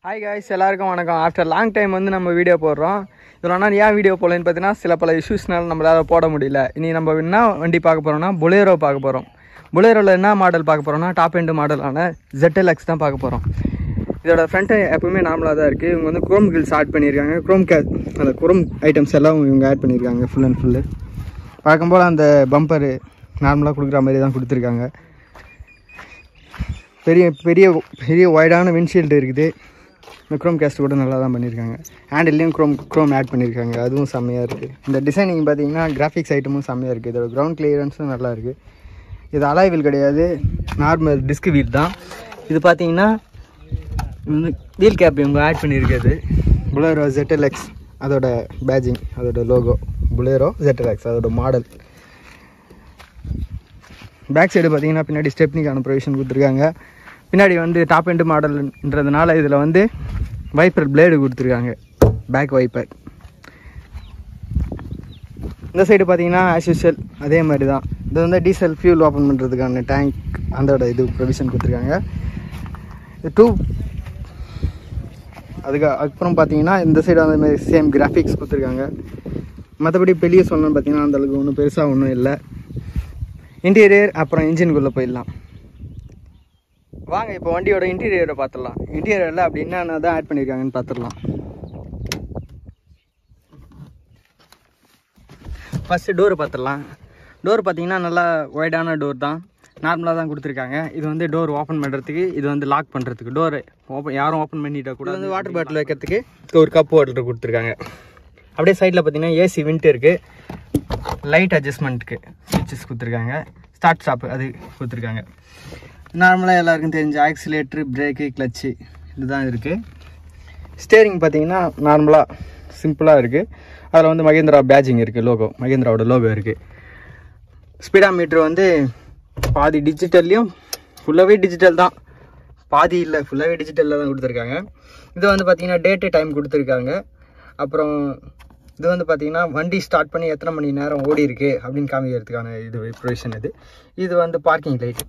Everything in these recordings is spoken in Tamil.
ஹாய் காய்ஸ் எல்லாருக்கும் வணக்கம் ஆஃப்டர் லாங் டைம் வந்து நம்ம வீடியோ போடுறோம் இவ்வளோ நாள் ஏன் வீடியோ போடலன்னு பார்த்தீங்கன்னா சில பல இஷ்யூஸ்னால நம்மளால் போட முடியல இனி நம்ம என்ன வண்டி பார்க்க போகிறோம்னா புலேரோ பார்க்க போகிறோம் புலேரோவில் என்ன மாடல் பார்க்க போகிறோம்னா டாப் எண்டு மாடலான ZLX தான் பார்க்க போகிறோம் இதோட ஃப்ரண்ட்டு எப்பவுமே நார்மலாக தான் இருக்குது இவங்க வந்து குரோம் கில்ஸ் ஆட் பண்ணியிருக்காங்க குரோம் கே அந்த குரோம் ஐட்டம்ஸ் எல்லாம் இவங்க ஆட் பண்ணியிருக்காங்க ஃபுல் அண்ட் ஃபுல்லு பார்க்கும்போது அந்த பம்பரு நார்மலாக கொடுக்குற மாதிரி தான் கொடுத்துருக்காங்க பெரிய பெரிய பெரிய ஒய்டான விண்ட்ஷீல்டு இருக்குது இந்த க்ரோம் கேஸ்ட் கூட நல்லா தான் பண்ணியிருக்காங்க ஹேண்டில்லையும் க்ரோம் க்ரோம் ஆட் பண்ணியிருக்காங்க அதுவும் செம்மையாக இருக்குது இந்த டிசைனிங் பார்த்தீங்கன்னா கிராஃபிக்ஸ் ஐட்டமும் செம்மையாக இருக்குது இதோட கிரவுண்ட் கிளியரன்ஸும் நல்லா இருக்குது இது அலாய் வீல் கிடையாது நார்மல் டிஸ்க் வீல் தான் இது பார்த்தீங்கன்னா வீல் கேப் இவங்க ஆட் பண்ணியிருக்கிறது புலேரோ ZLX அதோட பேஜிங் அதோட லோகோ புலேரோ ZLX அதோட மாடல் பேக் சைடு பார்த்தீங்கன்னா பின்னாடி ஸ்டெப்னிக்கான ப்ரொவிஷன் கொடுத்துருக்காங்க பின்னாடி வந்து டாப் எண்டு மாடல்ன்றதுனால இதில் வந்து வைப்பர் பிளேடு கொடுத்துருக்காங்க பேக் வைப்பர் இந்த சைடு பார்த்தீங்கன்னா ஆஸ் யூஷுவல் அதே மாதிரி தான் இது வந்து டீசல் ஃபியூல் ஓப்பன் பண்ணுறதுக்கான டேங்க் அதோட இது ப்ரொவிஷன் கொடுத்துருக்காங்க இது டூ அதுக்கு அப்புறம் பார்த்தீங்கன்னா இந்த சைடு அந்த மாதிரி சேம் கிராஃபிக்ஸ் கொடுத்துருக்காங்க மற்றபடி பெரிய சொல்லணும்னு பார்த்தீங்கன்னா அந்தளவுக்கு ஒன்றும் பெருசாக ஒன்றும் இல்லை இன்டீரியர் அப்புறம் இன்ஜினுக்குள்ளே போயிடலாம் வாங்க இப்போ வண்டியோட இன்டீரியரை பார்த்துடலாம் இன்டீரியரில் அப்படி என்னென்ன தான் ஆட் பண்ணியிருக்காங்கன்னு பார்த்துடலாம் ஃபஸ்ட்டு டோர் பார்த்துடலாம் டோர் பார்த்தீங்கன்னா நல்லா ஒய்டான டோர் தான் நார்மலாக தான் கொடுத்துருக்காங்க இது வந்து டோர் ஓப்பன் பண்ணுறதுக்கு இது வந்து லாக் பண்ணுறதுக்கு டோர் ஓப்பன் யாரும் ஓப்பன் பண்ணிட்டா கூட வந்து வாட்டர் பாட்டில் வைக்கிறதுக்கு ஒரு கப் வாட்டர் கொடுத்துருக்காங்க அப்படியே சைடில் பார்த்தீங்கன்னா ஏசி விண்ட் இருக்குது லைட் அட்ஜஸ்ட்மெண்ட்டுக்கு ஸ்விட்சஸ் கொடுத்துருக்காங்க ஸ்டார்ட் ஸ்டாப் அது கொடுத்துருக்காங்க நார்மலாக எல்லாருக்கும் தெரிஞ்ச ஆக்சிலேட்ரு பிரேக்கு கிளச்சு இதுதான் இருக்குது ஸ்டேரிங் பார்த்தீங்கன்னா நார்மலாக சிம்பிளாக இருக்குது அதில் வந்து மகேந்திரா பேஜிங் இருக்குது லோகோ மகேந்திராவோட லோகோ இருக்குது ஸ்பீடா மீட்ரு வந்து பாதி டிஜிட்டல்லையும் ஃபுல்லாகவே டிஜிட்டல் தான் பாதி இல்லை ஃபுல்லாகவே டிஜிட்டலில் தான் கொடுத்துருக்காங்க இது வந்து பார்த்தீங்கன்னா டேட்டு டைம் கொடுத்துருக்காங்க அப்புறம் இது வந்து பார்த்தீங்கன்னா வண்டி ஸ்டார்ட் பண்ணி எத்தனை மணி நேரம் ஓடி இருக்கு அப்படின்னு காமிக்கிறதுக்கான இது ப்ரொவிஷன் இது இது வந்து பார்க்கிங் லைட்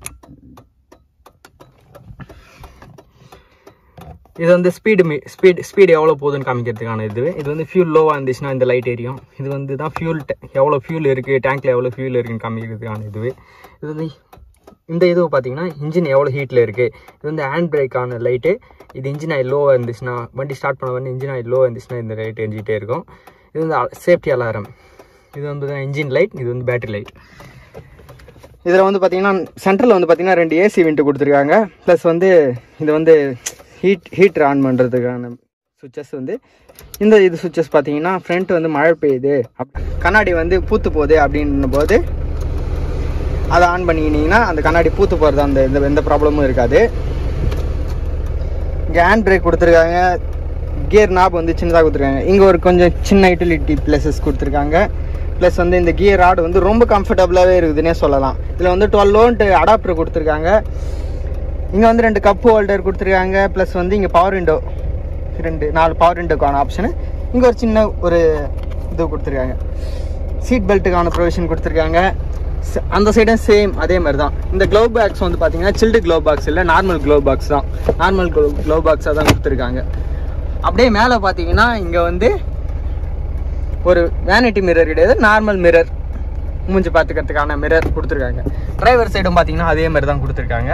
இது வந்து ஸ்பீடு மீ ஸ்பீட் ஸ்பீடு எவ்வளோ போகுதுன்னு காமிக்கிறதுக்கான இது இது வந்து ஃபியூல் லோவாக இருந்துச்சுன்னா இந்த லைட் எரியும் இது வந்து தான் ஃபியூல் எவ்வளோ ஃபியூல் இருக்குது டேங்க்கில் எவ்வளோ ஃபியூல் இருக்குன்னு காமிக்கிறதுக்கான இது இது வந்து இந்த இது பார்த்தீங்கன்னா இன்ஜின் எவ்வளோ ஹீட்டில் இருக்குது இது வந்து ஹேண்ட் பிரேக்கான லைட்டு இது இன்ஜின் ஆயில் லோவாக இருந்துச்சுன்னா வண்டி ஸ்டார்ட் பண்ண வந்து இன்ஜின் ஆயில் லோவாக இருந்துச்சுன்னா இந்த லைட் எரிஞ்சிட்டே இருக்கும் இது வந்து சேஃப்டி அலாரம் இது வந்து இன்ஜின் லைட் இது வந்து பேட்டரி லைட் இதில் வந்து பார்த்தீங்கன்னா சென்டரில் வந்து பார்த்தீங்கன்னா ரெண்டு ஏசி விண்ட்டு கொடுத்துருக்காங்க ப்ளஸ் வந்து இது வந்து ஹீட் ஹீட்டர் ஆன் பண்ணுறதுக்கான சுவிச்சஸ் வந்து இந்த இது சுவிச்சஸ் பார்த்தீங்கன்னா ஃப்ரண்ட் வந்து மழை பெய்யுது அப் கண்ணாடி வந்து பூத்து போகுது அப்படின்னும் போது அதை ஆன் பண்ணிக்கினீங்கன்னா அந்த கண்ணாடி பூத்து போகிறது அந்த எந்த எந்த ப்ராப்ளமும் இருக்காது இங்கே ஹேண்ட் பிரேக் கொடுத்துருக்காங்க கியர் நாப் வந்து சின்னதாக கொடுத்துருக்காங்க இங்கே ஒரு கொஞ்சம் சின்ன யூட்டிலிட்டி பிளேசஸ் கொடுத்துருக்காங்க ப்ளஸ் வந்து இந்த கியர் ராடு வந்து ரொம்ப கம்ஃபர்டபுளாகவே இருக்குதுன்னே சொல்லலாம் இதில் வந்து டுவெல் ஓன்ட்டு அடாப்டர் கொடுத்துருக்காங்க இங்கே வந்து ரெண்டு கப் ஹோல்டர் கொடுத்துருக்காங்க ப்ளஸ் வந்து இங்கே பவர் விண்டோ ரெண்டு நாலு பவர் விண்டோக்கான ஆப்ஷனு இங்கே ஒரு சின்ன ஒரு இது கொடுத்துருக்காங்க சீட் பெல்ட்டுக்கான ப்ரொவிஷன் கொடுத்துருக்காங்க ச- அந்த சைடும் சேம் அதே மாதிரி தான் இந்த க்ளோ பாக்ஸ் வந்து பார்த்தீங்கன்னா சில்டு க்ளோ பாக்ஸ் இல்லை நார்மல் க்ளோ பாக்ஸ் தான் நார்மல் க்ளோ க்ளோ பாக்ஸாக தான் கொடுத்துருக்காங்க அப்படியே மேலே பார்த்தீங்கன்னா இங்கே வந்து ஒரு வேனிட்டி மிரர் கிடையாது நார்மல் மிரர் மூஞ்சி பார்த்துக்கிறதுக்கான மிரர் கொடுத்துருக்காங்க டிரைவர் சைடும் பார்த்தீங்கன்னா அதே மாதிரி தான் கொடுத்துருக்காங்க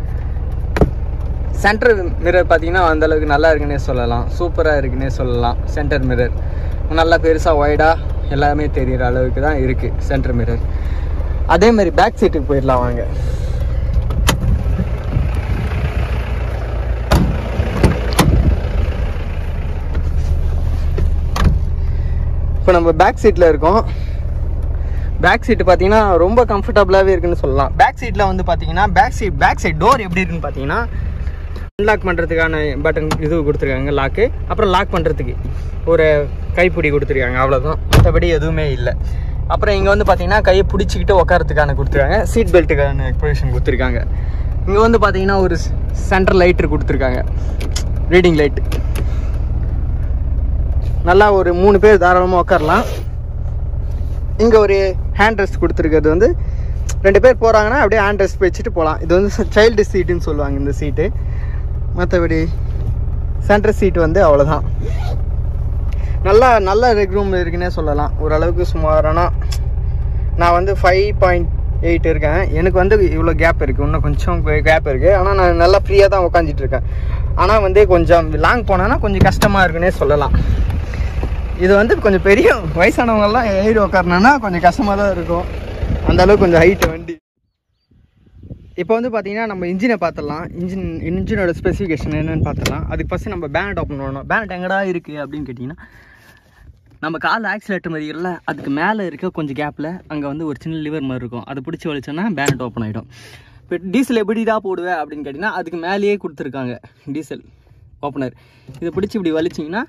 சென்டர் மிரர் பார்த்தீங்கன்னா அந்த அளவுக்கு நல்லா இருக்குன்னே சொல்லலாம் சூப்பராக இருக்குன்னே சொல்லலாம் சென்டர் மிரர் நல்லா பெருசாக ஒய்டாக எல்லாமே தெரிகிற அளவுக்கு தான் இருக்குது சென்டர் மிரர் அதே மாதிரி பேக் சீட்டுக்கு போயிடலாம் வாங்க இப்போ நம்ம பேக் சீட்டில் இருக்கோம் பேக் சீட்டு பார்த்தீங்கன்னா ரொம்ப கம்ஃபர்டபுளாகவே இருக்குன்னு சொல்லலாம் பேக் சீட்டில் வந்து பார்த்தீங்கன்னா back seat back side door எப்படி இருக்குன்னு பார்த்தீங்கன்னா அன்லாக் பண்ணுறதுக்கான பட்டன் இது கொடுத்துருக்காங்க லாக்கு அப்புறம் லாக் பண்ணுறதுக்கு ஒரு கைப்பிடி கொடுத்துருக்காங்க அவ்வளோதான் மற்றபடி எதுவுமே இல்லை அப்புறம் இங்கே வந்து பார்த்தீங்கன்னா கையை பிடிச்சிக்கிட்டு உட்காரத்துக்கான கொடுத்துருக்காங்க சீட் பெல்ட்டுக்கான ப்ரொவிஷன் கொடுத்துருக்காங்க இங்கே வந்து பார்த்தீங்கன்னா ஒரு சென்ட்ரல் லைட்ரு கொடுத்துருக்காங்க ரீடிங் லைட்டு நல்லா ஒரு மூணு பேர் தாராளமாக உட்காரலாம் இங்கே ஒரு ஹேண்ட் ரெஸ்ட் கொடுத்துருக்கிறது வந்து ரெண்டு பேர் போகிறாங்கன்னா அப்படியே ஹேண்ட் ரெஸ்ட் வச்சுட்டு போகலாம் இது வந்து சைல்டு சீட்டுன்னு சொல்லுவாங்க இந்த சீட்டு மற்றபடி சென்டர் சீட் வந்து அவ்வளோதான் நல்லா நல்ல ரெக் ரூம் இருக்குன்னே சொல்லலாம் ஓரளவுக்கு சுமாரான நான் வந்து ஃபைவ் பாயிண்ட் எயிட் இருக்கேன் எனக்கு வந்து இவ்வளோ கேப் இருக்குது இன்னும் கொஞ்சம் கேப் இருக்குது ஆனால் நான் நல்லா ஃப்ரீயாக தான் உட்காந்துட்டு இருக்கேன் ஆனால் வந்து கொஞ்சம் லாங் போனேன்னா கொஞ்சம் கஷ்டமாக இருக்குன்னே சொல்லலாம் இது வந்து கொஞ்சம் பெரிய வயசானவங்கெல்லாம் ஏறி உட்காரணுன்னா கொஞ்சம் கஷ்டமாக தான் இருக்கும் அந்த அளவுக்கு கொஞ்சம் ஹைட் வண்டி இப்போ வந்து பார்த்தீங்கன்னா நம்ம இன்ஜினை பார்த்துடலாம் இன்ஜின் இன்ஜினோட ஸ்பெசிஃபிகேஷன் என்னன்னு பார்த்துடலாம் அதுக்கு ஃபஸ்ட்டு நம்ம பேனட் ஓப்பன் பண்ணணும் பேனட் எங்கடா இருக்குது அப்படின்னு கேட்டிங்கன்னா நம்ம கால் ஆக்சிலேட்டர் மாதிரி இல்லை அதுக்கு மேலே இருக்க கொஞ்சம் கேப்பில் அங்கே வந்து ஒரு சின்ன லிவர் மாதிரி இருக்கும் அதை பிடிச்சி வலிச்சோன்னா பேனட் ஓப்பன் ஆகிடும் இப்போ டீசல் எப்படி தான் போடுவேன் அப்படின்னு கேட்டிங்கன்னா அதுக்கு மேலேயே கொடுத்துருக்காங்க டீசல் ஓப்பனர் இதை பிடிச்சி இப்படி வலிச்சிங்கன்னா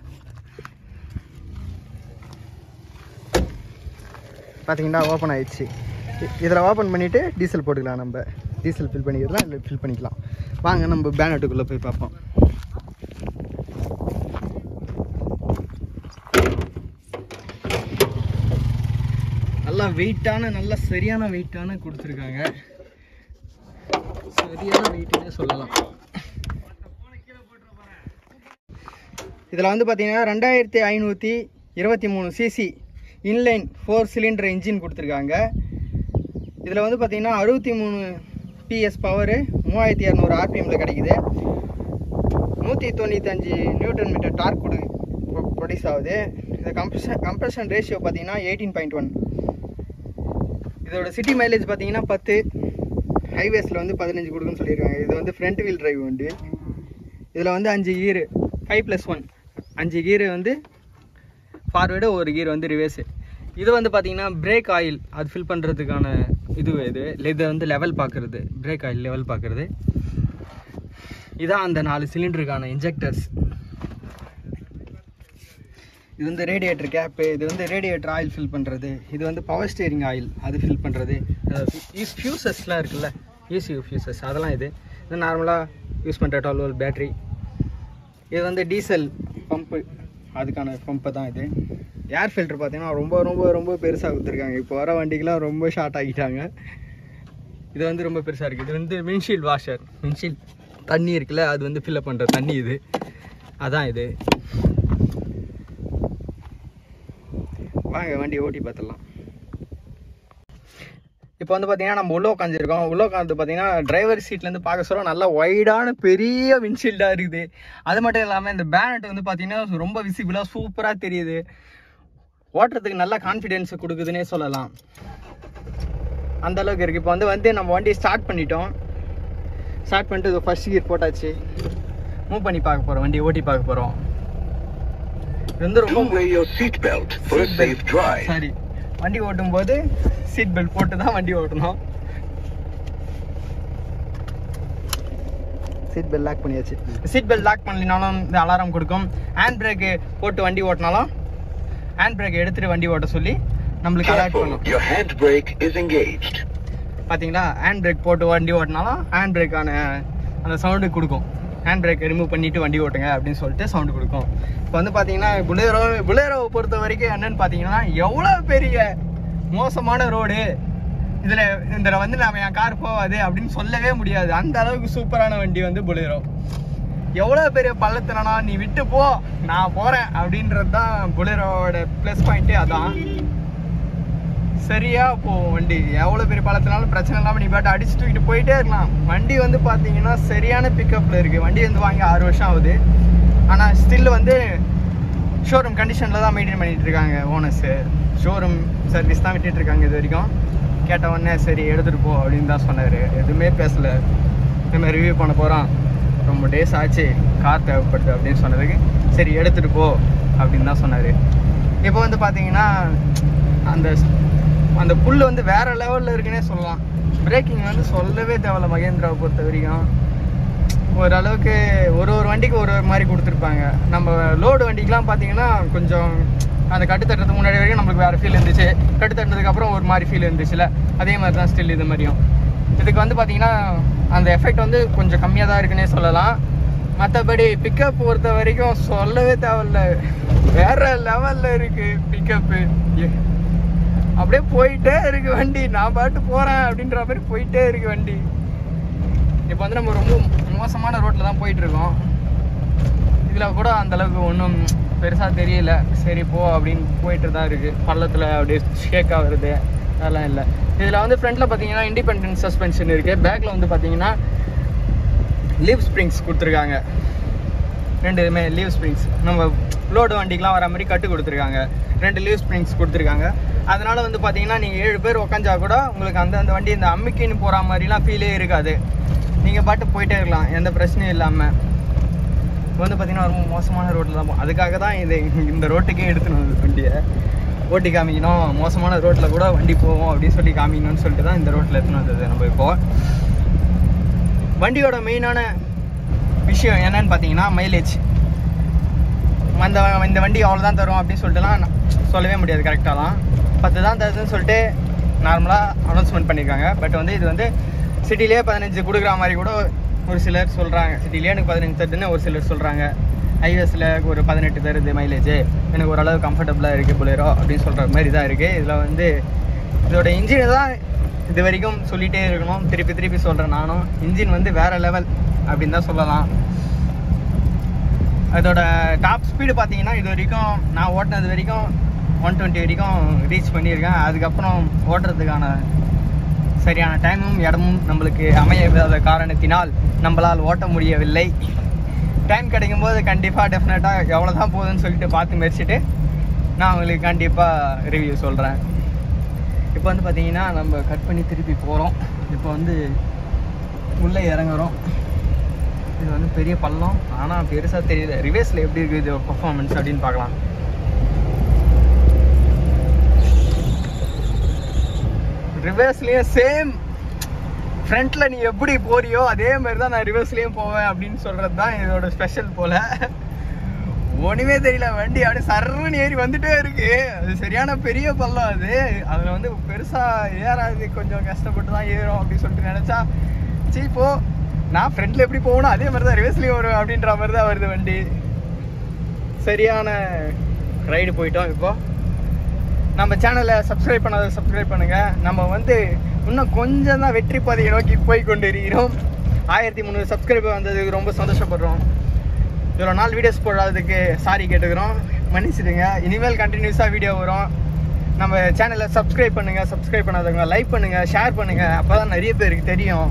பார்த்தீங்கன்னா ஓப்பன் ஆயிடுச்சு இதில் ஓப்பன் பண்ணிவிட்டு டீசல் போட்டுக்கலாம் நம்ம டீசல் ஃபில் பண்ணிக்கலாம் இல்லை ஃபில் பண்ணிக்கலாம் வாங்க நம்ம பேனட்டுக்குள்ளே போய் பார்ப்போம் நல்லா வெயிட்டான நல்ல சரியான வெயிட்டான கொடுத்துருக்காங்க சரியான வெயிட்டுன்னே சொல்லலாம் இதில் வந்து பார்த்தீங்கன்னா ரெண்டாயிரத்தி ஐநூற்றி இருபத்தி மூணு CC inline four cylinder engine கொடுத்துருக்காங்க இதில் வந்து பார்த்தீங்கன்னா அறுபத்தி மூணு பிஎஸ் பவரு மூவாயிரத்தி இரநூறு ஆர்பிஎம்மில் கிடைக்குது நூற்றி தொண்ணூத்தஞ்சு நியூட்டன் மீட்டர் டார்க் கொடு ப்ரொடியூஸ் ஆகுது இந்த கம்ப்ரெஷன் கம்ப்ரெஷன் ரேஷியோ பார்த்தீங்கன்னா எயிட்டீன் பாயிண்ட் ஒன் இதோட சிட்டி மைலேஜ் பார்த்தீங்கன்னா பத்து ஹைவேஸில் வந்து பதினஞ்சு கொடுக்குன்னு சொல்லியிருக்காங்க இது வந்து ஃப்ரண்ட் வீல் டிரைவ் வண்டி இதில் வந்து அஞ்சு கீரு ஃபைவ் ப்ளஸ் ஒன் அஞ்சு கீரு வந்து ஃபார்வேர்டு ஒரு கீர் வந்து ரிவேர்ஸு இது வந்து பார்த்தீங்கன்னா பிரேக் ஆயில் அது ஃபில் பண்ணுறதுக்கான இது இது இதை வந்து லெவல் பார்க்குறது பிரேக் ஆயில் லெவல் பார்க்குறது இதான் அந்த நாலு சிலிண்டருக்கான இன்ஜெக்டர்ஸ் இது வந்து ரேடியேட்டர் கேப்பு இது வந்து ரேடியேட்டர் ஆயில் ஃபில் பண்ணுறது இது வந்து பவர் ஸ்டேரிங் ஆயில் அது ஃபில் பண்ணுறது ஃபியூசஸ்லாம் இருக்குல்ல ஈசியூ ஃபியூசஸ் அதெல்லாம் இது இது நார்மலாக யூஸ் பண்ணுற டுவெல் வோல்ட் பேட்ரி இது வந்து டீசல் பம்பு அதுக்கான பம்பு தான் இது ஏர் ஃபில்டர் பார்த்தீங்கன்னா ரொம்ப ரொம்ப ரொம்ப பெருசாக கொடுத்துருக்காங்க இப்போ வர வண்டிக்கெலாம் ரொம்ப ஷார்ட் ஆகிட்டாங்க இது வந்து ரொம்ப பெருசாக இருக்குது இது வந்து விண்ஷீல்ட் வாஷர் விண்ஷீல்ட் தண்ணி இருக்குல்ல அது வந்து ஃபில்அப் பண்ணுற தண்ணி இது அதான் இது வாங்க வண்டி ஓட்டி பார்த்துடலாம் இப்போ வந்து பார்த்தீங்கன்னா நம்ம உள்ள உட்காந்துருக்கோம் உள்ள உட்காந்து பார்த்தீங்கன்னா டிரைவர் சீட்லேருந்து பார்க்க சொல்ல நல்லா ஒய்டான பெரிய விண்ஷீல்டாக இருக்குது அது மட்டும் இல்லாமல் இந்த பேனட் வந்து பார்த்தீங்கன்னா ரொம்ப விசிபிளாக சூப்பராக தெரியுது ஓட்டுறதுக்கு நல்ல கான்ஃபிடென்ஸ் கொடுக்குதுன்னே சொல்லலாம் அந்த அளவுக்கு இருக்குது இப்போ வந்து வந்து நம்ம வண்டியை ஸ்டார்ட் பண்ணிட்டோம் ஸ்டார்ட் பண்ணிட்டு இது ஃபர்ஸ்ட் கியர் போட்டாச்சு மூவ் பண்ணி பார்க்க போகிறோம் வண்டியை ஓட்டி பார்க்க போகிறோம் இது வந்து ரொம்ப Do wear your seatbelt for a Seat safe belt. drive. சரி வண்டி ஓட்டும் போது சீட் பெல்ட் போட்டு தான் வண்டி ஓட்டணும் சீட் பெல்ட் லாக் பண்ணியாச்சு சீட் பெல்ட் லாக் பண்ணலினாலும் இந்த அலாரம் கொடுக்கும் ஹேண்ட் பிரேக்கு போட்டு வண்டி ஓட்டினாலும் ஹேண்ட் பிரேக் எடுத்துட்டு வண்டி ஓட்ட சொல்லி நம்மளுக்கு அலர்ட் Careful, பண்ணும் your handbrake is engaged. பார்த்தீங்களா ஹேண்ட் பிரேக் போட்டு வண்டி ஓட்டினாலும் ஹேண்ட் பிரேக்கான அந்த சவுண்டு கொடுக்கும் ஹேண்ட் பிரேக் ரிமூவ் பண்ணிட்டு வண்டி ஓட்டுங்க அப்படின்னு சொல்லிட்டு சவுண்டு கொடுக்கும் இப்போ வந்து பார்த்தீங்கன்னா புலேரோ புலேரோவை பொறுத்த வரைக்கும் என்னன்னு பார்த்தீங்கன்னா எவ்வளோ பெரிய மோசமான ரோடு இதில் இதில் வந்து நம்ம என் கார் போகாது அப்படின்னு சொல்லவே முடியாது அந்த அளவுக்கு சூப்பரான வண்டி வந்து புலேரோ எவ்வளோ பெரிய பள்ளத்துலனா நீ விட்டு போ நான் போகிறேன் அப்படின்றது தான் புலேரோவோட ப்ளஸ் பாயிண்ட்டே அதான் சரியா போகும் வண்டி எவ்வளோ பெரிய பழத்தினாலும் பிரச்சனை இல்லாமல் நீ பாட்டு அடிச்சு தூக்கிட்டு போயிட்டே இருக்கலாம் வண்டி வந்து பார்த்தீங்கன்னா சரியான பிக்கப்பில் இருக்குது வண்டி வந்து வாங்கி ஆறு வருஷம் ஆகுது ஆனால் ஸ்டில் வந்து ஷோரூம் கண்டிஷனில் தான் மெயின்டைன் பண்ணிட்டு இருக்காங்க ஓனர்ஸு ஷோரூம் சர்வீஸ் தான் விட்டுட்டு இருக்காங்க இது வரைக்கும் கேட்ட உடனே சரி எடுத்துகிட்டு போ அப்படின்னு தான் சொன்னார் எதுவுமே பேசல இந்த மாதிரி ரிவ்யூ பண்ண போகிறோம் ரொம்ப டேஸ் ஆச்சு கார் தேவைப்படுது அப்படின்னு சொன்னதுக்கு சரி எடுத்துகிட்டு போ அப்படின்னு தான் சொன்னார் இப்போ வந்து பார்த்தீங்கன்னா அந்த அந்த புல் வந்து வேற லெவலில் இருக்குன்னே சொல்லலாம் பிரேக்கிங் வந்து சொல்லவே தேவையில்ல மகேந்திராவை பொறுத்த வரைக்கும் ஓரளவுக்கு ஒரு ஒரு வண்டிக்கு ஒரு ஒரு மாதிரி கொடுத்துருப்பாங்க நம்ம லோடு வண்டிக்கெலாம் பார்த்தீங்கன்னா கொஞ்சம் அந்த கட்டு தட்டுறதுக்கு முன்னாடி வரைக்கும் நம்மளுக்கு வேறு ஃபீல் இருந்துச்சு கட்டு தட்டுனதுக்கு அப்புறம் ஒரு மாதிரி ஃபீல் இருந்துச்சுல அதே மாதிரி தான் ஸ்டில் இது மாதிரியும் இதுக்கு வந்து பார்த்தீங்கன்னா அந்த எஃபெக்ட் வந்து கொஞ்சம் கம்மியாக தான் இருக்குன்னே சொல்லலாம் மற்றபடி பிக்கப் பொறுத்த வரைக்கும் சொல்லவே தேவையில்ல வேற லெவலில் இருக்கு பிக்கப்பு அப்படியே போயிட்டே இருக்கு வண்டி நான் பாட்டு போகிறேன் அப்படின்ற மாதிரி போயிட்டே இருக்கு வண்டி இப்போ வந்து நம்ம ரொம்ப மோசமான ரோட்டில் தான் போயிட்டு இருக்கோம் இதில் கூட அந்த அளவுக்கு ஒன்றும் பெருசாக தெரியல சரி போ அப்படின்னு போயிட்டு தான் இருக்குது பள்ளத்தில் அப்படியே ஷேக் ஆகுறது அதெல்லாம் இல்லை இதில் வந்து ஃப்ரண்ட்டில் பார்த்தீங்கன்னா இண்டிபெண்டன்ட் சஸ்பென்ஷன் இருக்குது பேக்கில் வந்து பார்த்தீங்கன்னா லீவ் ஸ்ப்ரிங்ஸ் கொடுத்துருக்காங்க ரெண்டுமே லீவ் ஸ்ப்ரிங்ஸ் நம்ம லோடு வண்டிக்கெலாம் வர மாதிரி கட்டு கொடுத்துருக்காங்க ரெண்டு லீவ் ஸ்ப்ரிங்ஸ் கொடுத்துருக்காங்க அதனால வந்து பார்த்தீங்கன்னா நீங்கள் ஏழு பேர் உக்காஞ்சா கூட உங்களுக்கு அந்த அந்த வண்டி இந்த அம்மிக்கின்னு போகிற மாதிரிலாம் ஃபீலே இருக்காது நீங்கள் பாட்டு போயிட்டே இருக்கலாம் எந்த பிரச்சனையும் இல்லாமல் இப்போ வந்து பார்த்தீங்கன்னா ரொம்ப மோசமான ரோட்டில் தான் போ- அதுக்காக தான் இது இந்த ரோட்டுக்கே எடுத்துன்னு வந்தது வண்டியை ஓட்டி காமிக்கணும் மோசமான ரோட்டில் கூட வண்டி போவோம் அப்படின்னு சொல்லி காமிக்கணும்னு சொல்லிட்டு தான் இந்த ரோட்டில் எடுத்துன்னு வந்தது நம்ம இப்போ வண்டியோட மெயினான விஷயம் என்னன்னு பார்த்தீங்கன்னா மைலேஜ் அந்த இந்த வண்டி அவ்வளோதான் தரும் அப்படின்னு சொல்லிட்டுலாம் நான் சொல்லவே முடியாது கரெக்டாலாம் பத்து தான் தருதுன்னு சொல்லிட்டு நார்மலாக அனௌன்ஸ்மெண்ட் பண்ணியிருக்காங்க பட் வந்து இது வந்து சிட்டிலேயே பதினஞ்சு கொடுக்குற மாதிரி கூட ஒரு சிலர் சொல்கிறாங்க சிட்டிலேயே எனக்கு பதினஞ்சு தருதுன்னு ஒரு சிலர் சொல்கிறாங்க ஹைவேஸில் ஒரு பதினெட்டு தருது மைலேஜ் எனக்கு ஓரளவு கம்ஃபர்டபுளாக இருக்குது புலேரோ அப்படின்னு சொல்கிற மாதிரி தான் இருக்குது இதில் வந்து இதோட இன்ஜினை தான் இது வரைக்கும் சொல்லிகிட்டே இருக்கணும் திருப்பி திருப்பி சொல்கிறேன் நானும் இன்ஜின் வந்து வேறு லெவல் அப்படின்னு தான் சொல்லலாம் அதோட டாப் ஸ்பீடு பார்த்தீங்கன்னா இது வரைக்கும் நான் ஓட்டினது வரைக்கும் ஒன் டுவெண்ட்டி வரைக்கும் ரீச் பண்ணியிருக்கேன் அதுக்கப்புறம் ஓட்டுறதுக்கான சரியான டைமும் இடமும் நம்மளுக்கு அமையாத காரணத்தினால் நம்மளால் ஓட்ட முடியவில்லை டைம் கிடைக்கும் போது கண்டிப்பாக டெஃபினட்டாக எவ்வளோ தான் போகுதுன்னு சொல்லிட்டு பார்த்து மெரிச்சிட்டு நான் உங்களுக்கு கண்டிப்பாக ரிவ்யூ சொல்கிறேன் இப்போ வந்து பார்த்தீங்கன்னா நம்ம கட் பண்ணி திருப்பி போகிறோம் இப்போ வந்து உள்ளே இறங்குறோம் இது வந்து பெரிய பள்ளம் ஆனால் பெருசாக தெரியல ரிவேஸில் எப்படி இருக்குது இது பர்ஃபார்மன்ஸ் அப்படின்னு பார்க்கலாம் ரிவேர்ஸ்லேயும் சேம் ஃப்ரண்ட்டில் நீ எப்படி போறியோ அதே மாதிரி தான் நான் ரிவர்ஸ்லேயும் போவேன் அப்படின்னு சொல்கிறது தான் இதோட ஸ்பெஷல் போல் ஒன்றுமே தெரியல வண்டி அப்படியே சர்றன்னு ஏறி வந்துட்டே இருக்கு அது சரியான பெரிய பள்ளம் அது அதில் வந்து பெருசாக ஏறாது கொஞ்சம் கஷ்டப்பட்டு தான் ஏறும் அப்படின்னு சொல்லிட்டு நினச்சா சரி போ நான் ஃப்ரண்ட்ல எப்படி போகணும் அதே மாதிரி தான் ரிவர்ஸ்லேயும் வரும் அப்படின்ற மாதிரி தான் வருது வண்டி சரியான ரைடு போயிட்டோம் இப்போ நம்ம சேனலை சப்ஸ்கிரைப் பண்ணாத சப்ஸ்கிரைப் பண்ணுங்க நம்ம வந்து இன்னும் கொஞ்சம் தான் வெற்றி பாதையை நோக்கி போய் கொண்டு இருக்கிறோம் ஆயிரத்தி முந்நூறு சப்ஸ்கிரைபர் வந்ததுக்கு ரொம்ப சந்தோஷப்படுறோம் இவ்வளோ நாள் வீடியோஸ் போடாததுக்கு சாரி கேட்டுக்கிறோம் மன்னிச்சிடுங்க இனிமேல் கண்டினியூஸாக வீடியோ வரும் நம்ம சேனலை சப்ஸ்கிரைப் பண்ணுங்க சப்ஸ்கிரைப் பண்ணாதவங்க லைக் பண்ணுங்க ஷேர் பண்ணுங்க அப்போ தான் நிறைய பேருக்கு தெரியும்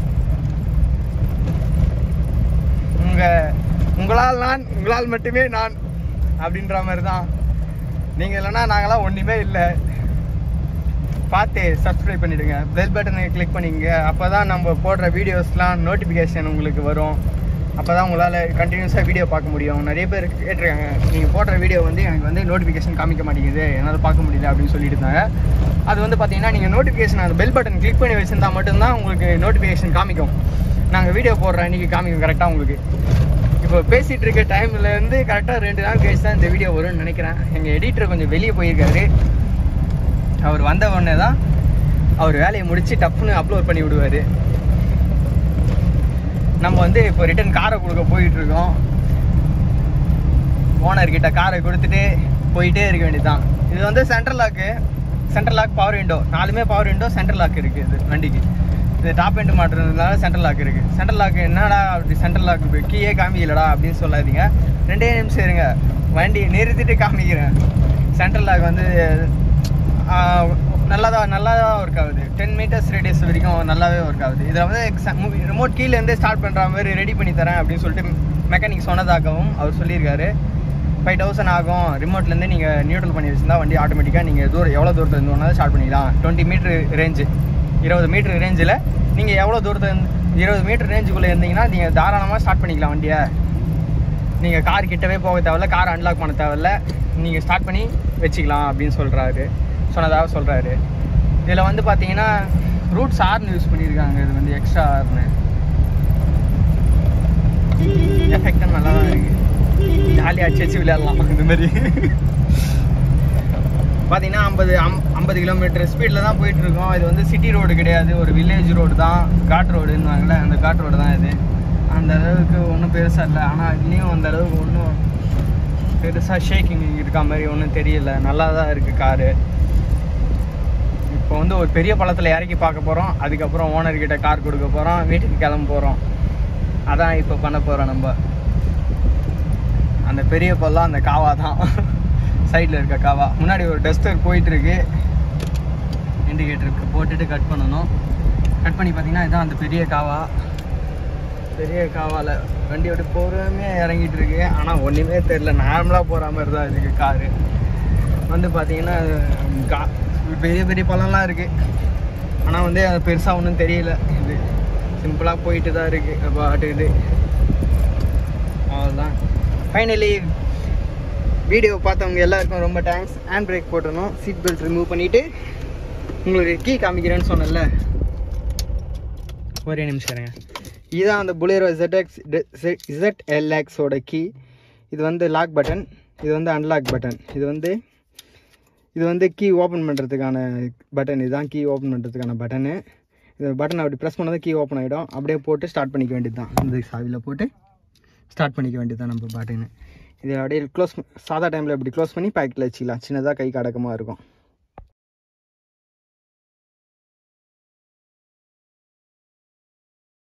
உங்க உங்களால் நான் உங்களால் மட்டுமே நான் அப்படின்ற மாதிரி தான் நீங்கள் இல்லைன்னா நாங்களாம் ஒன்றுமே இல்லை பார்த்து சப்ஸ்கிரைப் பண்ணிவிடுங்க பெல் பட்டனை கிளிக் பண்ணிங்க அப்போ தான் நம்ம போடுற வீடியோஸ்லாம் நோட்டிஃபிகேஷன் உங்களுக்கு வரும் அப்போ தான் உங்களால் கண்டினியூஸாக வீடியோ பார்க்க முடியும் நிறைய பேர் கேட்டிருக்காங்க நீங்கள் போடுற வீடியோ வந்து எனக்கு வந்து நோட்டிஃபிகேஷன் காமிக்க மாட்டேங்குது என்னால் பார்க்க முடியல அப்படின்னு சொல்லிட்டு இருந்தாங்க அது வந்து பார்த்தீங்கன்னா நீங்கள் நோட்டிஃபிகேஷன் அந்த பெல் பட்டன் கிளிக் பண்ணி வச்சிருந்தா மட்டும்தான் உங்களுக்கு நோட்டிஃபிகேஷன் காமிக்கும் நாங்கள் வீடியோ போடுற அன்றைக்கி காமிக்கும் கரெக்டாக உங்களுக்கு இப்போ பேசிகிட்டு இருக்க டைம்லேருந்து கரெக்டாக ரெண்டு நாள் கழிச்சு தான் இந்த வீடியோ வரும்னு நினைக்கிறேன் எங்கள் எடிட்டர் கொஞ்சம் வெளியே போயிருக்காரு அவர் வந்த உடனே தான் அவர் வேலையை முடிச்சு டப்புன்னு அப்லோட் பண்ணி விடுவார் நம்ம வந்து இப்போ ரிட்டன் காரை கொடுக்க போயிட்டு இருக்கோம் ஓனர் கிட்ட காரை கொடுத்துட்டு போயிட்டே இருக்க வேண்டியதுதான் இது வந்து central lock central lock power window நாலுமே பவர் விண்டோ சென்ட்ரல் லாக் இருக்குது இது வண்டிக்கு இது டாப் எண்ட் மாட்டுறதுனால சென்ட்ரல் லாக் இருக்குது சென்ட்ரல் லாக் என்னடா அப்படி சென்ட்ரல் லாக் கீயே காமிக்கலடா அப்படின்னு சொல்லாதீங்க ரெண்டே நிமிஷம் இருங்க வண்டி நிறுத்திட்டு காமிக்கிறேன் சென்ட்ரல் லாக் வந்து ஆஹ், நல்லா தான் நல்லா தான் ஒர்க் ஆகுது டென் மீட்டர்ஸ் ரேடியஸ் வரைக்கும் நல்லாவே ஒர்க் ஆகுது இதில் வந்து ரிமோட் கீழேருந்தே ஸ்டார்ட் பண்ணுற மாதிரி ரெடி பண்ணி தரேன் அப்படின்னு சொல்லிட்டு மெக்கானிக் சொன்னதாகவும் அவர் சொல்லியிருக்காரு ஃபைவ் தௌசண்ட் ஆகும் ரிமோட்லேருந்து நீங்கள் நியூட்ரல் பண்ணி வச்சிருந்தா வண்டி ஆட்டோமேட்டிக்காக நீங்கள் தூரம் எவ்வளோ தூரத்தில் இருந்து வேணாலும் ஸ்டார்ட் பண்ணிக்கலாம் டுவெண்ட்டி மீட்ரு ரேஞ்சு இருபது மீட்ரு ரேஞ்சில் நீங்கள் எவ்வளோ தூரத்தில் இருபது மீட்டர் ரேஞ்சுக்குள்ளே இருந்தீங்கன்னா நீங்கள் தாராளமாக ஸ்டார்ட் பண்ணிக்கலாம் வண்டியை நீங்கள் கார் கிட்டவே போக தேவையில்ல கார் அன்லாக் பண்ண தேவையில்ல நீங்கள் ஸ்டார்ட் பண்ணி வச்சுக்கலாம் அப்படின்னு சொல்கிறாரு சொன்னதாக சொல்கிறாரு இதில் வந்து பார்த்தீங்கன்னா ரூட்ஸ் ஆர்னு யூஸ் பண்ணியிருக்காங்க இது வந்து எக்ஸ்ட்ரா ஆர்னு எஃபெக்டும் நல்லா தான் இருக்குது ஜாலியாக அடிச்சு வச்சு விளையாடலாம் இந்த மாதிரி பார்த்தீங்கன்னா ஐம்பது அம் ஐம்பது கிலோமீட்டர் ஸ்பீடில் தான் போயிட்டு இருக்கோம் இது வந்து சிட்டி ரோடு கிடையாது ஒரு வில்லேஜ் ரோடு தான் காட் ரோடுன்னாங்கல்ல அந்த காட் ரோடு தான் இது அந்த அளவுக்கு ஒன்றும் பெருசாக இல்லை ஆனால் இதுலேயும் அந்த அளவுக்கு ஒன்றும் பெருசாக ஷேக்கிங் இருக்க மாதிரி ஒன்றும் தெரியல நல்லா தான் இருக்குது காரு இப்போ வந்து ஒரு பெரிய பள்ளத்தில் இறக்கி பார்க்க போகிறோம் அதுக்கப்புறம் ஓனர்கிட்ட கார் கொடுக்க போகிறோம் வீட்டுக்கு கிளம்ப போகிறோம் அதான் இப்போ பண்ண போகிறோம் நம்ம அந்த பெரிய பல்லாம் அந்த காவா தான் சைடில் இருக்க காவா முன்னாடி ஒரு டஸ்டர் போயிட்டுருக்கு இண்டிகேட்டருக்கு போட்டுட்டு கட் பண்ணணும் கட் பண்ணி பார்த்தீங்கன்னா இதான் அந்த பெரிய காவா பெரிய காவால வண்டி அப்படி பொறுமையாக இறங்கிட்டு இருக்கு ஆனால் ஒன்றுமே தெரில நார்மலாக போகிற மாதிரி தான் இருக்குது காரு வந்து பார்த்தீங்கன்னா கா பெரிய பெரிய பழம்லாம் இருக்குது ஆனால் வந்து அது பெருசாக ஒன்றும் தெரியல இது சிம்பிளாக போயிட்டு தான் இருக்குது பாட்டுக்கிட்டு அவ்வளோதான் ஃபைனலி வீடியோ பார்த்தவங்க எல்லாருக்கும் ரொம்ப தேங்க்ஸ் ஹேண்ட் பிரேக் போட்டணும் சீட் பெல்ட் ரிமூவ் பண்ணிவிட்டு உங்களுக்கு கீ காமிக்கிறேன்னு சொன்னேன்ல ஒரே நிமிஷம் இருங்க இதுதான் அந்த புலேரோ ZX ZLXோட கீ இது வந்து லாக் பட்டன் இது வந்து அன்லாக் பட்டன் இது வந்து இது வந்து கீ ஓப்பன் பண்ணுறதுக்கான பட்டன் இதுதான் கீ ஓப்பன் பண்ணுறதுக்கான பட்டனு இந்த பட்டன் அப்படி ப்ரெஸ் பண்ணால் கீ ஓப்பன் ஆகிடும் அப்படியே போட்டு ஸ்டார்ட் பண்ணிக்க வேண்டியது தான் இந்த சாவியில் போட்டு ஸ்டார்ட் பண்ணிக்க வேண்டியது தான் நம்ம பட்டனு இது அப்படியே க்ளோஸ் சாதா டைமில் இப்படி க்ளோஸ் பண்ணி பேக்கெட்டில் வச்சுக்கலாம் சின்னதாக கை அடக்கமாக இருக்கும்